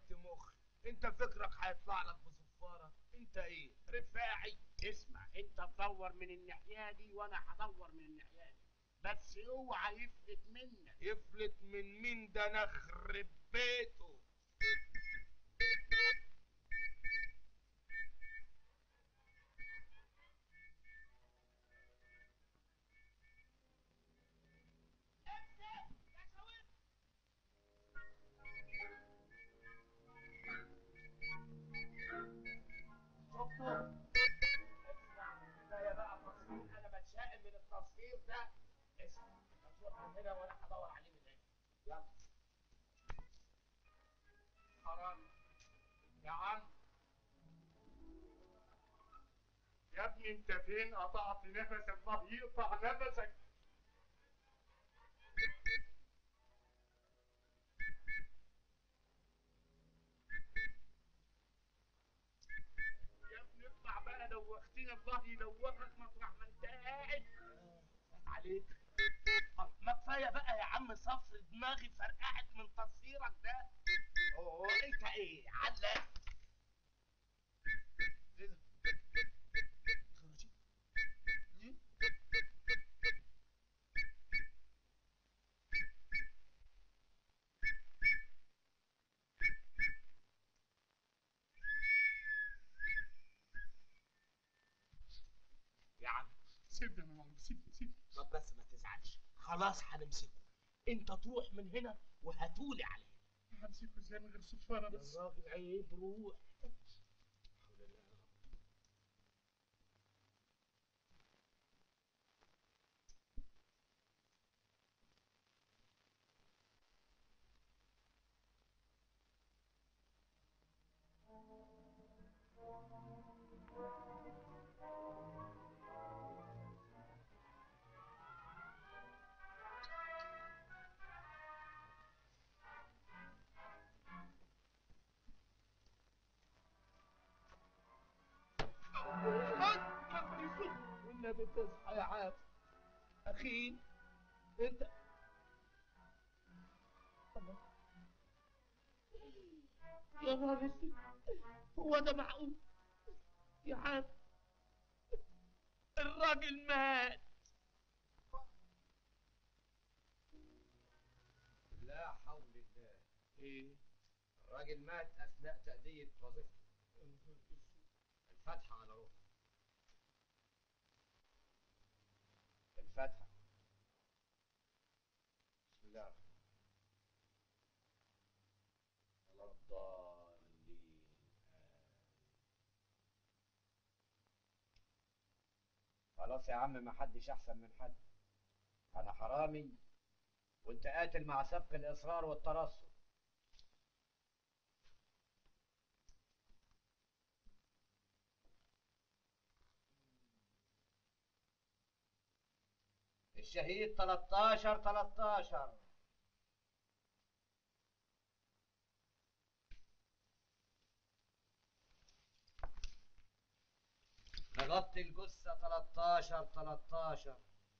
تعبت مخي انت فكرك هيطلع لك بصفاره انت ايه رفاعي اسمع انت تدور من الناحيه دي وانا هدور من الناحيه دي بس اوعى يفلت منك يفلت من مين ده انا اخرب بيته شفتوا اسمع كفايه بقى تصوير انا بتشائم من التصوير ده اسمع انت تروح من هنا وانا هدور عليه من هنا يلا حرام يا عم يا ابني انت فين قطعت نفس الله يقطع نفسك يا ابني اطلع بقى دوختني الله يدوخك مطرح ما انت قاعد عليك آه، ما كفايه بقى يا عم صفر دماغي فرقعت من تصويرك ده اوه انت ايه علق يا عم سيبني انا معلم سيبني سيبني طب بس ما تزعلش خلاص هنمسكه انت تروح من هنا وهتولي عليه همسكه ازاي من غير صفاره بس الراجل عيب روح والنبي تصحى يا عم اخي انت الله. يا نهار اسود هو ده معقول يا عم الراجل مات لا حول الله ايه الراجل مات اثناء تأدية وظيفته الفتحة على روحه الفتحة بسم الله الرحمن الرحيم ولا الضالين خلاص يا عم ما حدش احسن من حد انا حرامي وانت قاتل مع سبق الاصرار والترصد الشهيد 13 13 نغطي الجثة 13 13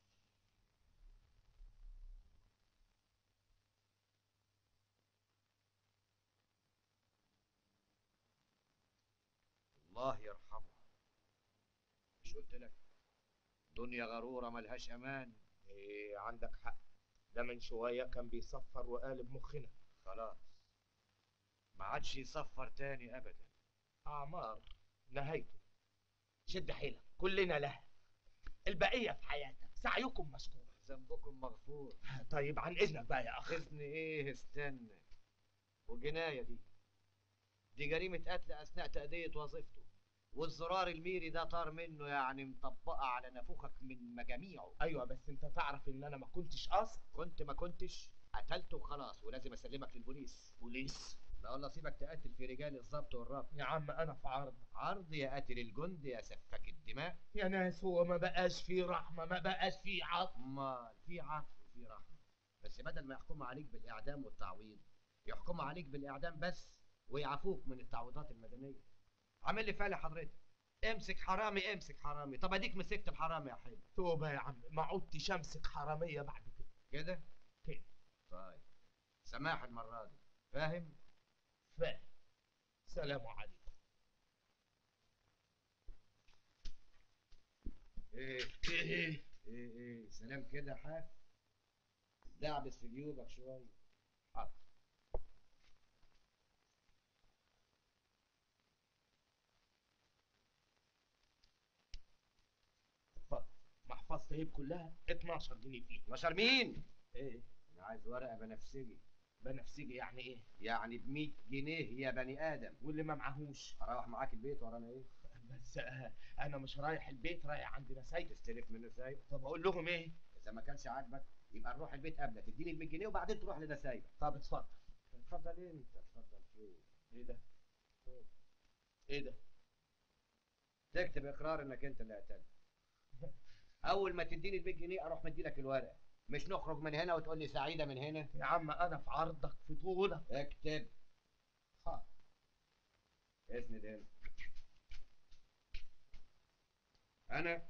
الله يرحمه مش قلت لك دنيا غرورة ملهاش أمان ايه عندك حق ده من شويه كان بيصفر وقالب مخنا خلاص ما عادش يصفر تاني أبدا اعمار نهايته شد حيلك كلنا لها البقيه في حياتك سعيكم مشكور ذنبكم مغفور طيب عن اذنك بقى يا اخ إذن إيه استنى وجناية دي دي جريمة قتل أثناء تأدية وظيفته والزرار الميري ده طار منه يعني مطبقة على نافوخك من مجاميعه ايوه بس انت تعرف ان انا ما كنتش قاصد كنت ما كنتش قتلته خلاص ولازم أسلمك للبوليس بوليس لا والله سيبك تقتل في رجال الضبط والربط يا عم انا في عرض عرض يا قاتل الجند يا سفاك الدماء يا ناس هو ما بقاش فيه رحمه ما بقاش فيه عطف امال في عطف وفي رحمه بس بدل ما يحكموا عليك بالاعدام والتعويض يحكموا عليك بالاعدام بس ويعفوك من التعويضات المدنيه عامل لي فعل حضرتك امسك حرامي امسك حرامي طب اديك مسكت الحرامي يا حلو توبه يا عم ما عدتش امسك حراميه بعد كده كده كده طيب سماح المره دي فاهم فاهم السلام عليكم ايه ايه ايه ايه سلام كده يا حاج دعبس في جيوبك شويه اتفضل محفظتي هي كلها 12 جنيه فيها 12 مين ايه انا عايز ورقه بنفسجي بنفسجي يعني ايه يعني ب 100 جنيه يا بني ادم واللي ما معهوش اروح معاك البيت ورانا ايه بس آه، انا مش رايح البيت رايح عند نسايب تستلف منه سايب طب اقول لهم ايه اذا ما كانش عاجبك يبقى نروح البيت قبلك تديني ال 100 جنيه وبعدين تروح لنسايبك طب اتفضل اتفضل انت اتفضل فين ايه ده ايه ده تكتب اقرار انك انت اللي قتلت اول ما تديني ال 100 جنيه اروح مدي لك الورقه مش نخرج من هنا وتقول لي سعيده من هنا يا عم انا في عرضك في طولك اكتب ها. اسند هنا انا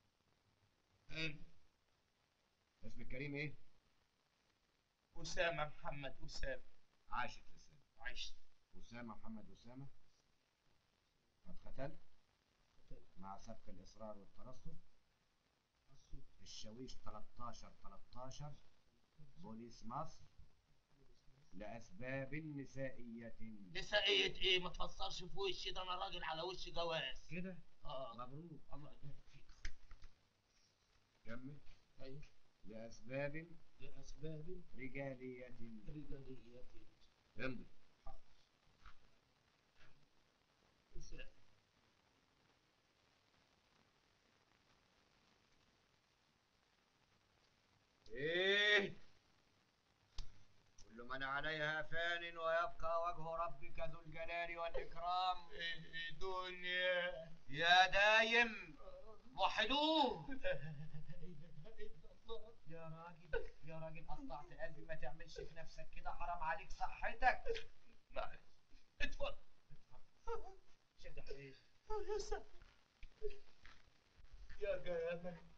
اسم الكريم ايه اسامه محمد اسامه عاشت لسان عشت اسامه محمد اسامه قد قتلت مع سبق الاصرار والترصد الشاويش 13 13 بوليس مصر لاسباب نسائيه نسائية ايه ما تفسرش في وشي ده انا راجل على وش جواز كده اه مبروك الله يبارك فيك كمل ايوه لاسباب لاسباب رجاليه رجالية امضي أسامة. ايه كل من عليها فان ويبقى وجه ربك ذو الجلال والاكرام إيه دنيا يا دايم وحدوه يا راجل يا راجل قطعت قلبي ما تعملش في نفسك كده حرام عليك صحتك معلش اتفضل شد حيلك يا سلام يا جمال